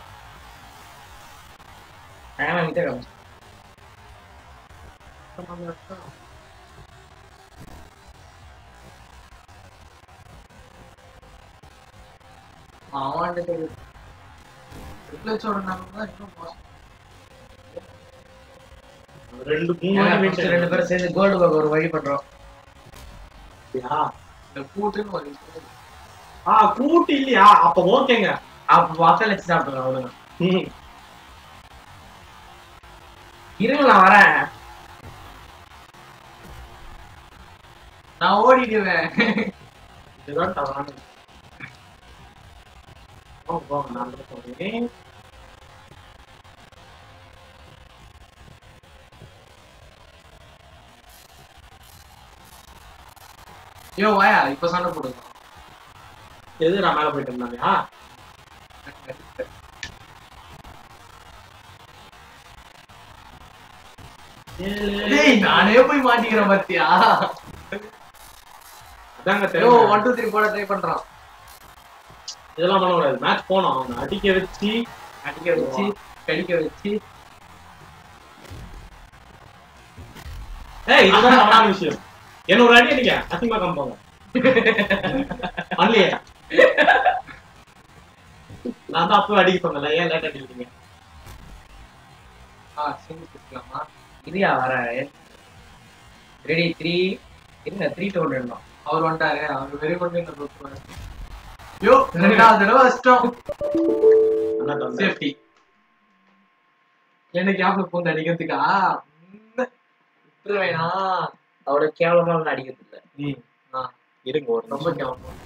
ஏன்னா கிட்ட காமிச்சு அவன்கிட்ட ரிப்ளேஸோட நாம தான் இன்னும் மோசம் ரெண்டு மூணு ஏங்க, வாட்டி first wait ரெண்டு பேரும் சேர்ந்து கோல்டு பக்கம் ஒரு வழி பண்றோம் பண்ணியா? இந்த கூட்டுன்னு ஒரு விஷயம் இருக்கு. ஆ கூட்டு இல்லையா அப்ப ஓகேங்க அப்ப வத்தல் வச்சு சாப்பிடுறோம் அவ்வளவுதான் ம். இருங்க நான் வரேன் நான் ஓடிடுவேன் இதுதான் தவறான விஷயம். போங்க, போங்க, நான் கூட சொல்றேன். ஐயோ வாயா இப்ப சண்டை போடுங்க எது நான் மேல போயிட்டு இருந்தாங்க டேய் நானே போய் மாட்டிக்கிறேன் பாத்தியா அதாங்க ஐயோ தெரியும் ஒன் டூ த்ரீ போட ட்ரை பண்றான் இதெல்லாம் பண்ண கூடாது மேட்ச் போனோம் அவனை அடிக்க வச்சு அடிக்க வச்சு கடிக்க வச்சு ஏய் இதுதான் தவறான விஷயம் என்ன ஒரு அடி அடிக்க அசிங்கமா காமிப்பாங்க பண்ணலையே நான் தான் அப்பவே அடிக்க சொன்னல ஏன் லேட் அடிக்கிறீங்க ஆ சிங்கிள் கொடுக்கலாமா இரியா வரேன் ரெடி த்ரீ இருங்க த்ரீ டூ ஹண்ட்ரட் அவர் வந்துட்டாரு அவர் வெறி கொண்டு என்ன கொடுத்துருவாரு ஐயோ ரெண்டாவது தடவை கஷ்டம் நல்லா தந்தேன். சேஃப்டி என்ன கேப்ல பூந்து அடிக்கிறதுக்கா உம், விட்டுருவேனா அவ்வளவு கேவலமா நான் அடிக்கிறது இல்ல ம். ஆ, இருங்க ஒரு ரொம்ப கேவலம்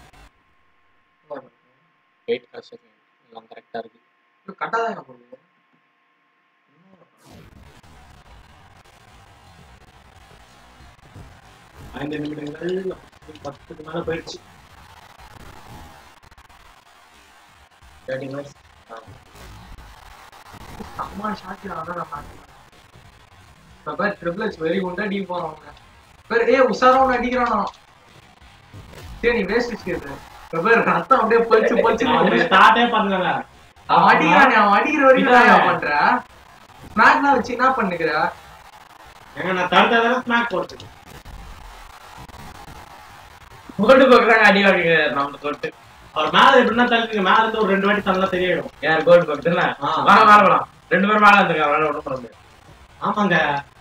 வெயிட் செகண்ட் எல்லாம் கரெக்டா இருக்கு கரெக்டா தான் போகுது ஐந்து நிமிடங்கள் பத்துக்கு மேல போயிடுச்சு தேர்ட்டி மினிட்ஸ் அம்மா ஷாக்கில் அதான் நான் பார்த்தேன் இப்ப பேர் ட்ரிபிள்ஸ் வெறி குண்டா டீ போறவங்க பேர் ஏ உஷாரவன் அடிக்கிறானா சரி நீ வேஸ்ட் கேட்டு இப்ப பேர் ரத்தம் அப்படியே பளிச்சு பளிச்சு நான் வந்து ஸ்டார்ட்டே பண்ணல அவன் அடிக்கிறானே அவன் அடிக்கிற வரைக்கும் இதான். என்ன பண்ற ஸ்நாக்லாம் வச்சு என்ன பண்ணுகிற ஏங்க நான் தடுத்த தடவை ஸ்நாக் போட்டு கோல்டு பக்கம் அடி வாங்கிக்கிறார் நம்ம தொட்டு அவர் மேல எப்படின்னா தள்ளிங்க மேல இருந்து ஒரு ரெண்டு வாட்டி தள்ளா தெரியும் யார் கோல்டு பக் தானே ஆ. வாங்க மேல போலாம் ரெண்டு பேரும் மேல வந்துருக்காங்க அவனால ஒண்ணும் பண்ண முடியாது ஆமாங்க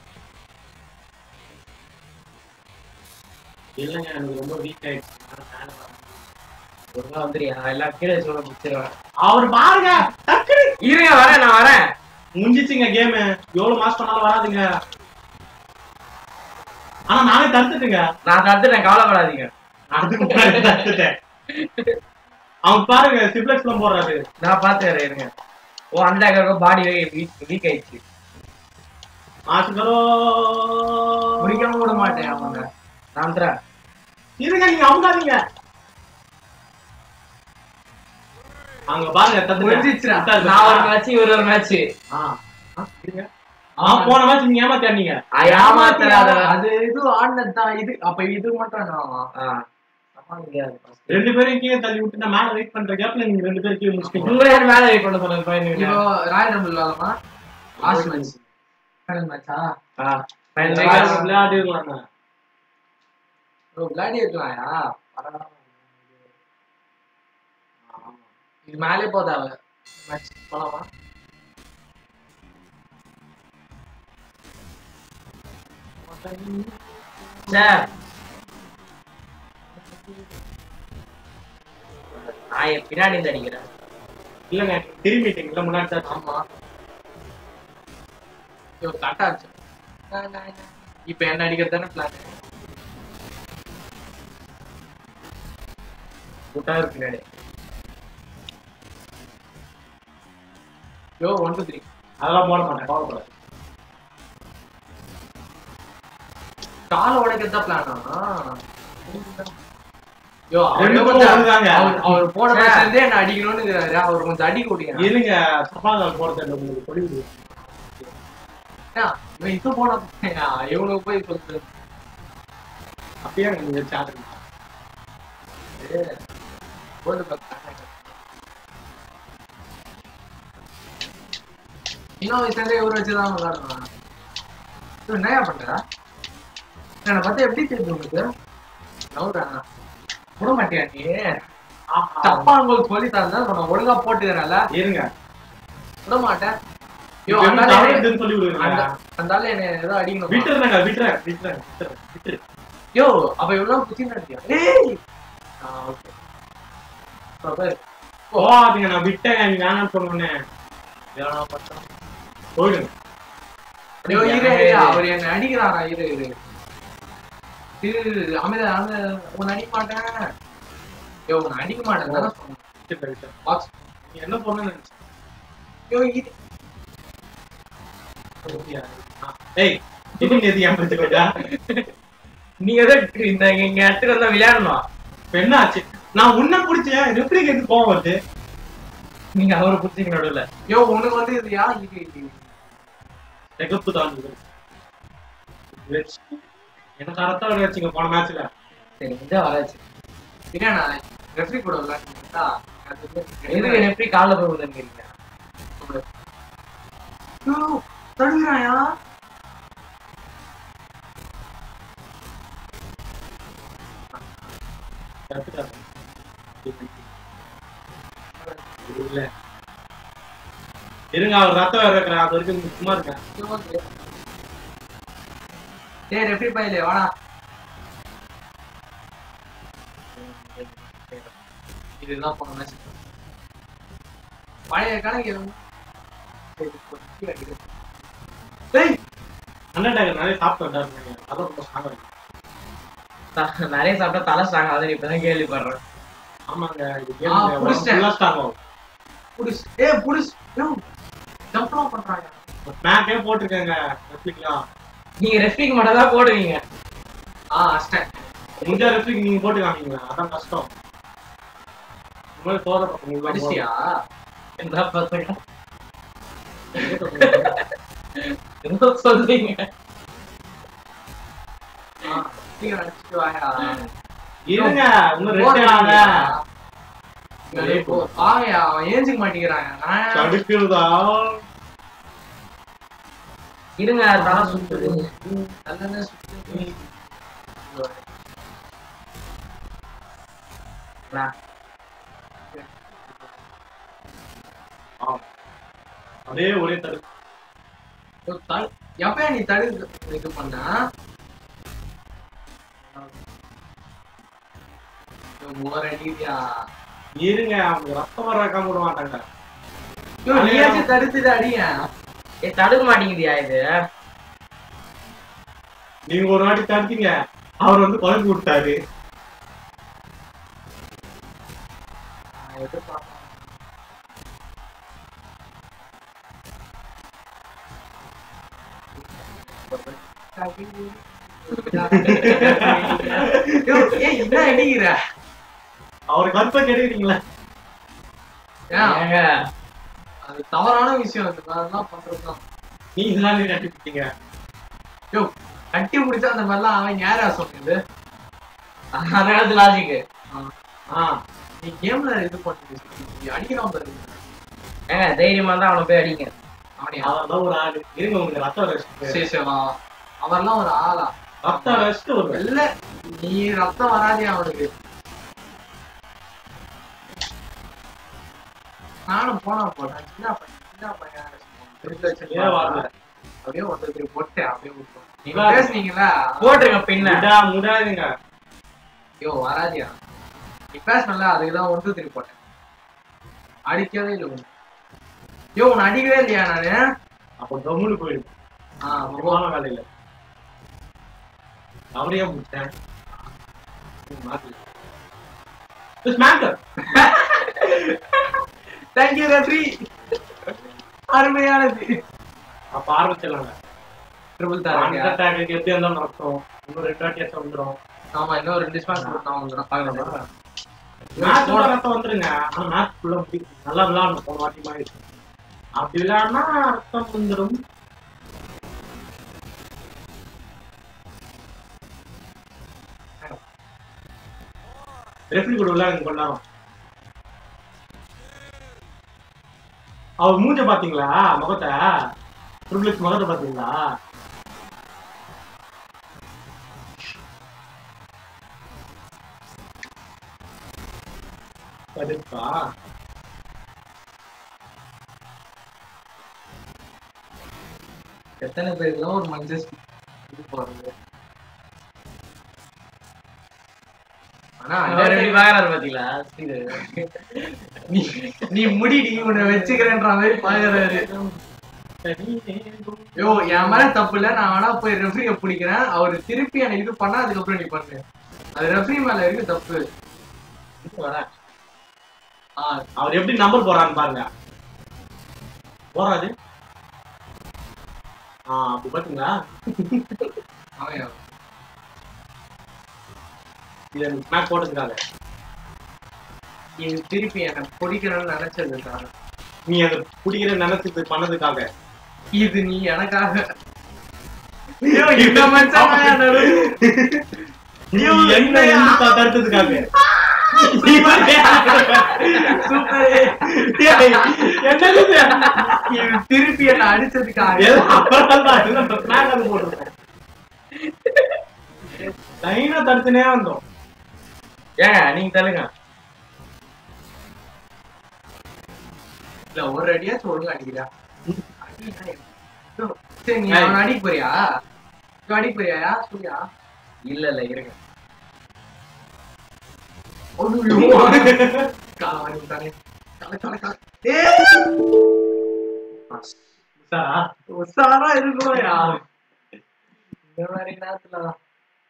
இல்லைங்க எனக்கு ரொம்ப வீக் ஆயிடுச்சு அதனால மேல வரேன். ஒழுங்கா வந்துறியா எல்லாம் கீழே சொல்ல முடிச்சிருவேன் அவர் பாருங்க டக்குனு இருங்க வரேன் நான் வரேன் முடிஞ்சிச்சுங்க கேம் எவ்வளவு மாஸ் பண்ணாலும் வராதுங்க ஆனா நானே தடுத்துட்டுங்க நான் தடுத்துட்டேன் கவலைப்படாதீங்க அதுக்கு முன்னாடி தடுத்துட்டேன் அவன் பாருங்க சிப்ளெக்ஸ்ல போடுறாரு நான் பாத்துக்கிறேன் இருங்க ஓ அந்த பாடி வீக் வீக் ஆயிடுச்சு மாசுகளோ முடிக்காம விட மாட்டேன் அவங்க நான் தரேன் இருங்க நீங்க அமுக்காதீங்க அங்க பாருங்க முடிஞ்சிச்சுடா. தடுத்துட்டேன். நான் ஒரு மேட்ச் இவர் ஒரு மேட்ச் ஆ, ஆ, இருங்க. ஆ, போன மேட்ச் நீங்க ஏமாத்தாண்டீங்க ஏமாத்துறாத அது இது ஆடினது தான் இது அப்ப இது மட்டும் நான் ரெண்டு பேரும் கீழே தள்ளி விட்டு நான் மேல வெயிட் பண்ற கேப்ல நீங்க ரெண்டு பேரும் கீழே முடிச்சிட்டீங்க உங்களை யார் மேல வெயிட் பண்ண சொன்னது பையனுக்கு இப்போ ராயல் ரம்பிள் விளாடலாமா லாஸ்ட் மேட்ச் ஃபைனல் மேட்சா ஆ ஃபைனல் விளையாடு- விளையாடிடலாங்க. ஓ விளையாடி இருக்கலாம்யா பரவாயில்ல. இது மேலே போதாவ மேட்ச் போலாமா சார் நான் என் பின்னாடி இருந்து அடிக்கிறேன் இல்லங்க திரும்பிட்டீங்களா முன்னாடி தான் ஆமா ஐயோ கட்டாச்சு இப்ப என்ன அடிக்கிறது தானே பிளான் கூட்டா இருக்கு பின்னாடி யோ ஒன் டூ த்ரீ அதெல்லாம் போட மாட்டேன் கவலைப்படாத. காலை உடைக்கிறது தான் பிளானா யோ ரெண்டு அவரு பேரும் கொஞ்சம் ஒண்ணுதாங்க. அவர் அவர் போன சரி. மேட்ச்ல இருந்தே என்ன அடிக்கணும்னு இருக்கிறாரு அவர் கொஞ்சம் அடிக்க விட்டீங்க இருங்க தப்பாக போறது உங்களுக்கு சொல்லி விடுங்க. இவன் இது போன இவனுக்கு போய் சொல்றது அப்பயே நீங்க சாடுங்க வேர்ல்டு கப் இன்னும் வயசுல இவரை வச்சுதான் விளையாடுறான் இவன் என்னையா பண்ற என்னை பத்தி எப்படி தெரியுது உனக்கு நவுறா விட மாட்டியா நீ தப்பா உங்களுக்கு சொல்லி தந்தா உன்னை ஒழுங்கா போட்டுக்கிறல இருங்க விட மாட்டேன் ஐயோ இப்ப அந்த என்ன ஆளு தவறுதுன்னு சொல்லி விடுங்க அந்த- அந்த ஆளு என்ன ஏதோ அடிக்கணும் விட்டுறேங்க விட்டுறேன் விட்டுறேன் விட்டுறேன் விட்டுறேன் யோ அப்ப இவ்வளவு குச்சி நடிக்கியா ஏய் ஆ ஓகே போகாதீங்க நான் விட்டேங்க நீ வேணாம்னு சொன்னோன்னே போயிடுங்க ஐயோ இரு இரு, அவர் என்ன அடிக்கிறாரா இரு இரு இரு இரு, இரு அமைதியா அமைதியா உன்னை அடிக்க மாட்டேன் ஐயோ உன்னை அடிக்க மாட்டேன் தானே சொன்னேன் விட்டுறேன், விட்டுறேன். பாக்ஸ் நீ என்ன பொண்ணு ஐயோ இது ஏய் இது நேத்து ஏன் பிடிச்சுக்கிட்டா நீ எதோ இந்த இங்க இடத்துக்கு வந்தா விளையாடணும் இப்ப என்ன ஆச்சு நான் உன்ன பிடிச்சேன் ரெப்ளிக் எடுத்து கோவம் வருது நீங்க அவரை புடிச்சிங்க நடுவுல ஐயோ உனக்கு வந்து இது யா இது இது நெகப்பு தான் இது. வச்சு. எனக்கு அர்த்தம் வச்சுங்க போன மேட்ச்ல சரி இந்த வராச்சு இல்ல நான் ரெஃப்ரி கூட விளையாடுறா எதுக்கு என்ன எப்படி காலைல போய் விழுந்துருக்கீங்க தடுக்கிறாயா கத்துட்டாங்க. இல்ல இருங்க அவர் ரத்தம் வேற இருக்கிறார் அது வரைக்கும் சும்மா இருக்கேன் டேய் ரெஃப்ரி பையலே வாடா இதுதான் போன மேட்ச் பழைய கணக்கு எதுவும் சரி, கொஞ்சம் கீழே அடிக்கிறது. டேய் அண்டர்டேக்கர் நிறைய சாப்பிட்டு வந்தாருங்க அதான் ரொம்ப ஸ்ட்ராங்கா இருக்கு த- நிறைய சாப்பிட்டா தலை ஸ்ட்ராங் ஆகுதுன்னு இப்பதான் கேள்விப்படுறேன் ஆமாங்க இது ஆ, கேளுங்க புடிச்சிட்டேன். ஃபுல்லா ஸ்ட்ராங் ஆகும் புடிஸ் ஏய் புடிஸ் யோ ஜம்ப்லாம் பண்றாங்க மேக்கே போட்டிருக்கேங்க ரெப்ளிக்லாம் நீங்க ரெஃப்ரிக்கு மட்டும் தான் போடுவீங்க ஆ அஷ்டன் முடிஞ்ச ரெப்ளிக் நீங்க போட்டு காமிங்க அதான் கஷ்டம் இந்த மாதிரி சோத பக்கம் அடிச்சியா என்ன பசங்க என்ன சொல்றீங்க ஆ சீக்கிரம் அடிச்சிட்டு வாயா இருங்க இன்னும் ரெண்டு ஆக வெளியே போ வாங்கயா அவன் ஏஞ்சிக்க மாட்டேங்கிறான் நான் தடுக்கிறதா இருங்க தலை சுத்துது நல்ல சுத்தி நான் ஆ. அப்படியே ஒரே தடு எப்ப நீ தடு இது பண்ண ஓர் அடியா இருங்க அவங்க ரத்தம் வர வைக்காம விட மாட்டாங்க நீயாச்சும் தடுத்துட்டு அடிய ஏ தடுக்க மாட்டேங்குதியா இது நீங்க ஒரு வாட்டி தடுத்தீங்க அவர் வந்து குழம்பு விட்டாரு ஏய் என்ன அடிக்கிற அவர் கருப்பை கெடுக்கிறீங்களா ஏன் ஏங்க அது தவறான விஷயம் அது அதெல்லாம் பண்றதுதான் நீ இதெல்லாம் நீங்க கட்டிட்டீங்க யோ கட்டி முடிச்சா அந்த மாதிரிலாம் அவன் யாரா சொன்னது அந்த காலத்து லாஜிக்கு ஆ நீ கேம்ல இது பண்ணி நீ அடிக்கிறான் பாரு ஏங்க தைரியமா தான் அவனை போய் அடிங்க அவனே அவர் தான் ஒரு ஆடு இருங்க உங்களுக்கு ரத்தம் ரெஸ்ட் சரி சரி வா. அவர்லாம் ஒரு ஆளா ரத்தம் ரெஸ்ட் ஒரு இல்ல நீ ரத்தம் வராதே அவனுக்கு நானும் போனா போட்டேன் சின்ன பையன் சின்ன பையன் திருப்பி வச்சு ஏன் வரல? அப்படியே ஒருத்தர் போட்டேன் அப்படியே விட்டோம் நீங்க இவா- பேசுனீங்களா போட்டுருங்க பின்ன விடா முடாதுங்க ஐயோ வராதியா நீ பேசணும்ல அதுக்குதான் ஒன்று திருப்பி போட்டேன் அடிக்கவே இல்லை உன்னை. ஐயோ உன்னை அடிக்கவே இல்லையா நானு அப்போ கம்முனு போயிடும் ஆ முக்கியமான வேலையில அவரையே முடிச்சேன் ஸ்மாக்கர் தேங்க்யூ ரெஃப்ரி அருமையானது அப்ப ஆரம்பிச்சிடலாங்க ட்ரிபிள் அந்த தாராங்க டேக்லுக்கு எப்படி இருந்தாலும் நடக்கும் இன்னும் ரெண்டு வாட்டி ஏற்ற வந்துடும் ஆமா இன்னும் ரெண்டு ஸ்மாஷ் கொடுத்தா வந்துடும் பார்க்கலாம் மேட்ச் ரத்தம் வந்துருங்க ஆனா மேட்ச் ஃபுல்லா நல்லா விளையாடணும் போன வாட்டி மாதிரி அப்படி விளையாடினா ரத்தம் வந்துடும் ரெஃப்ரி கூட விளையாடுங்க கொஞ்ச நேரம் அவர் மூஞ்ச பாத்தீங்களா முகத்தை ட்ரிபிள்ஸ் முகத்தை பாத்தீங்களா கடுப்பா எத்தனை பேருக்குலாம் ஒரு மஞ்சள் இது போறது ஆனா அவர் எப்படி பாக்குறாரு பாத்தீங்களா நீ நீ முடிடி உன்னை வச்சுக்கிறேன்ற மாதிரி பாக்குறாரு யோ என் மேல தப்பு இல்ல நான் வேணா போய் ரெஃப்ரிய பிடிக்கிறேன் அவரு திருப்பி எனக்கு இது பண்ணா அதுக்கப்புறம் நீ பண்ணு அது ரெஃப்ரி மேல இருக்கு தப்பு ஆ, அவர் எப்படி நம்பர் போறான்னு பாருங்க போறாது ஆ அப்படி பாத்தீங்களா அவன் இதை மேக் போட்டதுக்காக இது திருப்பி என்ன பிடிக்கணும்னு நினைச்சது தான் நீ அதை பிடிக்கிற நினைச்சது பண்ணதுக்காக இது நீ எனக்காக ஐயோ, இந்த மனுஷன் நான் என் நடுவுல- நீ ஐயோ, என்ன என்னையா? வந்து தடுத்ததுக்காக சூப்பர் என்னது இது? இது திருப்பி என்ன அடிச்சதுக்காக எல்லாம் அப்புறம் தான் இல்ல, மேக் அது போட்டிருக்கேன் லைனா தடுத்துனே வந்தோம் ஏங்க நீங்க தள்ளுங்க இல்ல ஒரு அடியாச்சும் ஒழுங்கா அடிக்கிறா அடினா எப்படி? சரி நீ அவனை அடிக்க போறியா நீ அடிக்க போறியா சூர்யா இல்ல இல்ல இருங்க காலை வாங்கி விட்டானே. காலை, காலை, காலை. சாரா உஷாரா இருக்கணும்யா. இந்த மாதிரி நேரத்துல தான்.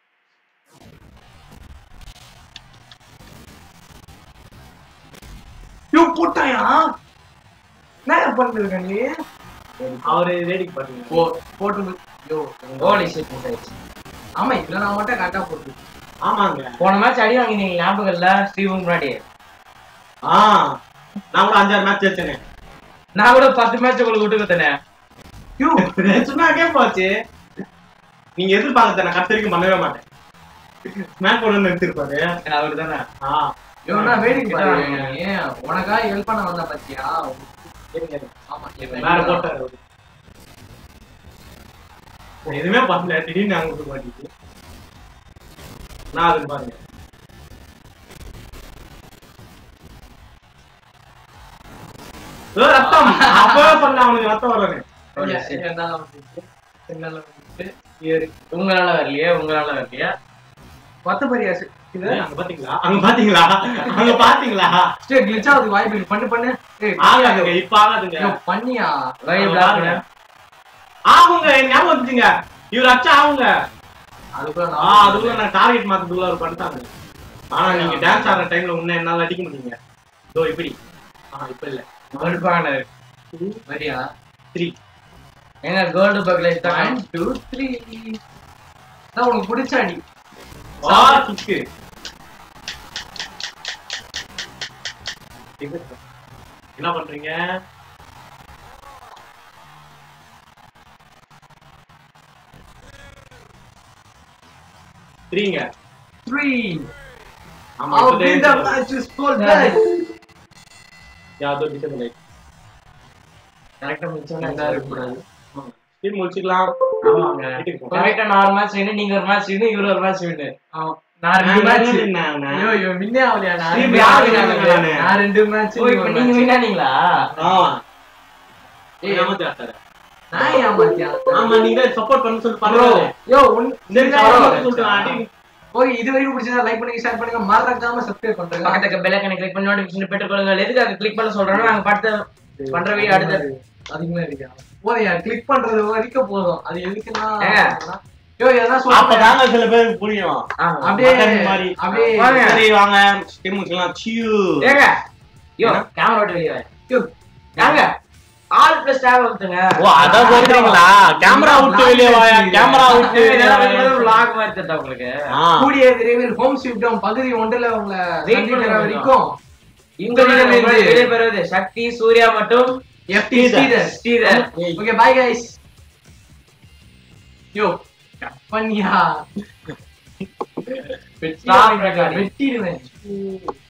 யோ, போட்டாயா? என்ன பண்ணிருக்க நீ? அவரு வேடிக்கை பாத்தீங்க போ, போட்டு மு- யோ, கோலி ஷிட் மிஸ் ஆயிடுச்சு ஆமா இதுல நான் மட்டும் கரெக்டா போட்டு ஆமாங்க போன மேட்ச் அடி வாங்கினீங்க ஞாபகம் இல்ல ஸ்ரீவும் முன்னாடி ஆ நான் கூட அஞ்சாறு மேட்ச் வச்சேனே நான் கூட பத்து மேட்ச் உங்களுக்கு விட்டு கொடுத்தேனே யோ, சும்மா கேம் போச்சு நீங்க எதிர்பார்க்கறத நான் கடைசி வரைக்கும் பண்ணவே மாட்டேன் மேட்ச் போட நிறுத்திருப்பாரு அவர் தானே ஆ யோ, நான் வேடிக்கை கிட்ட பாருங்க வாங்க. நீ. உனக்காக ஹெல்ப் பண்ண வந்த பாத்தியா இருங்க, இருங்க. ஆமா மேல போட்டாரு அவரு. எதுவுமே பண்ணல திடீர்னு அங்க விட்டு மாட்டேங்குது நான் அதுக்கு பாருங்க ஏய், ரத்தம் அப்பவே சொன்ன அவனுக்கு ரத்தம் வரும்னு என்னால வந்துச்சு என்னால வந்துச்சு ஏறு உங்களால வரலையா உங்களால வரலையா மத்தபடி இது ஏய், அங்க பாத்தீங்களா அங்க பாத்தீங்களா அங்க பாத்தீங்களா ஸ்டே கிளிச் ஆகுது வாய்ப்பு இருக்கு. பண்ணு பண்ணு ஏய் ஆகாதுங்க இப்ப ஆகாதுங்க ஐயோ, பண்ணியா வை அங்க பிளாக் பாருங்க. ஆகுங்க எனக்கு ஞாபகம் வந்துச்சுங்க இவர் அச்சா ஆகுங்க அதுக்குள்ள ஆ அதுக்குள்ள நான் டார்கெட் மாத்ததுக்குள்ள அவர் பண்ணிட்டாங்க ஆனா நீங்க டான்ஸ் ஆடுற டைம்ல உன்ன என்னால அடிக்க முடியுங்க இதோ இப்படி ஆ இப்ப இல்ல வெளுப்பான வரியா த்ரீ எங்க கோல்டு பக்லேஜ் தான் ஒன் டூ த்ரீ நான் உனக்கு பிடிச்ச அடி வா கிக்கு என்ன பண்றீங்க த்ரீங்க த்ரீ ஆமா I'll இப்பதான் bring the எடுத்து- matches for back. யாதோ டிசைன் லைட் கரெக்டா முடிச்சோன்னா நல்லா இருக்கக்கூடாது. டீம் முடிச்சுக்கலாம் ஆமாங்க வீட்டுக்கு போ. கரெக்டா நான் ஒரு மேட்ச் வின்னு நீங்க ஒரு மேட்ச் வின்னு இவரு ஒரு மேட்ச் வின்னு ஆமா. நான் ரெண்டு மேட்ச் என்ன ஐயோ, இவன் மின்னே ஆகலையா? நான் திருப்பி ரெண்டு யாரு match வின்னாங்க வின்னாங்க. நானு? நான் ரெண்டு match, ஓ நீ இப்போ ஒரு நீங்க match. வின்னானீங்களா ஆமா ஏய், ஏமாத்தி ஆட்டாரு. நான் ஏமாத்தியா? ஆமா நீங்க சப்போர்ட் பண்ண சொல்லி Bro, பண்றோம் யோ, உன்- சரி நீதான் பரவாயில்ல ஏமாத்த சொல்லிட்டு சொல்றா. அடி ஓகே, இது வரைக்கும் பிடிச்சதா லைக் பண்ணுங்க ஷேர் பண்ணுங்க மறக்காம சப்ஸ்கிரைப் பண்றேங்க பக்கத்துக்கு பெல் ஐக்கனை கிளிக் பண்ணி நோட்டிஃபிகேஷன் பெற்றுக்கொள்ளுங்கள் எதுக்காக கிளிக் பண்ண சொல்றேன்னா நாங்க படுத்த பண்ற வீடியோ அடுத்து அதிகமா இருக்கா போதையா கிளிக் பண்றது வரைக்கும் போதும் அது எதுக்குன்னா ஏங்க. யோ எதனா சொல்லுங்க அப்பதாங்க சில பேருக்கு புரியும் அப்படியே மகன் மாதிரி. அப்படியே வாங்க. சரி வாங்க டீம் முடிச்சுக்கலாம் சியூ ஏங்க யோ கேமரா விட்டு வெளியே வாங்க. யோ, ஏங்க ஆல் பிளஸ் டேப் வந்துங்க ஓ அத சொல்றீங்களா கேமரா விட்டு வெளியே வாயா கேமரா விட்டு வெளியே வாயா. vlog மாதிரி தெரியுதா உங்களுக்கு ஆ. கூடிய விரைவில் ஹோம் ஸ்வீட் ஹோம் பகுதி ஒன்றுல உங்களை Wait சந்திக்கிற பண்ணுங்க. வரைக்கும் உங்களிடமிருந்து விடைபெறுவது சக்தி சூர்யா மற்றும் FT Sridhar. Sridhar Sridhar okay bye guys யோ பண்ணியா Stop recording. வெட்டிடுவேன்